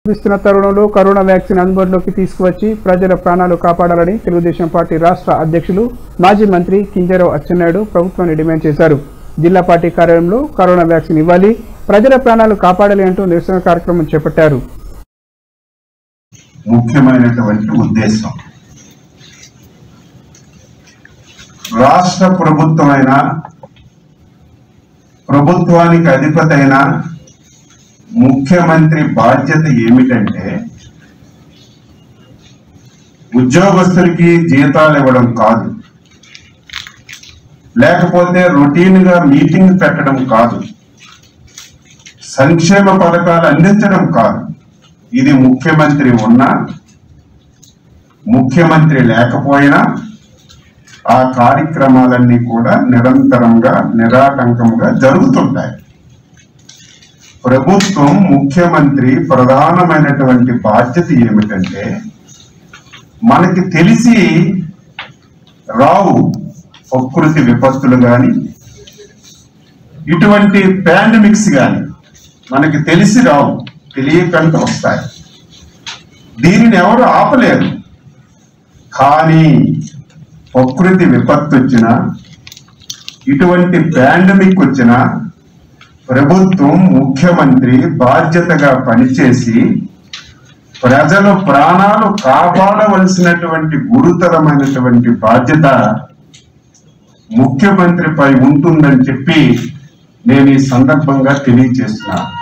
ఇస్తున్న తరుణంలో corona vaccine అందుబాటులోకి తీసుకువచ్చి ప్రజల ప్రాణాలు కాపాడాలని తెలుగుదేశం పార్టీ రాష్ట్ర అధ్యక్షులు మాజీ మంత్రి కింజరావు అచ్చెన్నాయుడు ప్రభుత్వాన్ని డిమాండ్ చేశారు జిల్లా పార్టీ కార్యాలయంలో కరోనా వ్యాక్సిన్ ఇవ్వాలి ప్రజల ప్రాణాలు కాపాడాలి అంటూ నిరసన కార్యక్రమం చేపట్టారు ముఖ్యమైనటువంటి ఉద్దేశం రాష్ట్ర ప్రభుత్వమైన ప్రభుత్వానికి అధిపతి అయిన ముఖ్యమంత్రి బాధ్యత ఏమిటంటే ఉద్యోగస్తులకి జీతాలు ఇవ్వడం కాదు లేకపోతే రొటీన్ గా మీటింగ్ పెట్టడం కాదు సంక్షేమ పథకాలు అందించడం కాదు ఇది ముఖ్యమంత్రి ఉన్నా ముఖ్యమంత్రి లేకపోయినా ఆ కార్యక్రమాలన్నీ కూడా నిరంతరంగా నిరాటంకంగా జరుగుతుంటాయి ప్రభుత్వం ముఖ్యమంత్రి ప్రధానమైనటువంటి బాధ్యత ఏమిటంటే మనకి తెలిసి రావు ప్రకృతి విపత్తులు కానీ ఇటువంటి పాండమిక్స్ కానీ మనకి తెలిసి రావు తెలియకుండా వస్తాయి దీనిని ఎవరు ఆపలేరు కానీ ప్రకృతి విపత్తు వచ్చినా ఇటువంటి పాండమిక్ వచ్చినా ప్రభుత్వం ముఖ్యమంత్రి బాధ్యతగా పనిచేసి ప్రజల ప్రాణాలు కాపాడవలసినటువంటి గురుతరమైనటువంటి బాధ్యత ముఖ్యమంత్రిపై ఉంటుందని చెప్పి నేను ఈ సందర్భంగా తెలియజేస్తున్నాను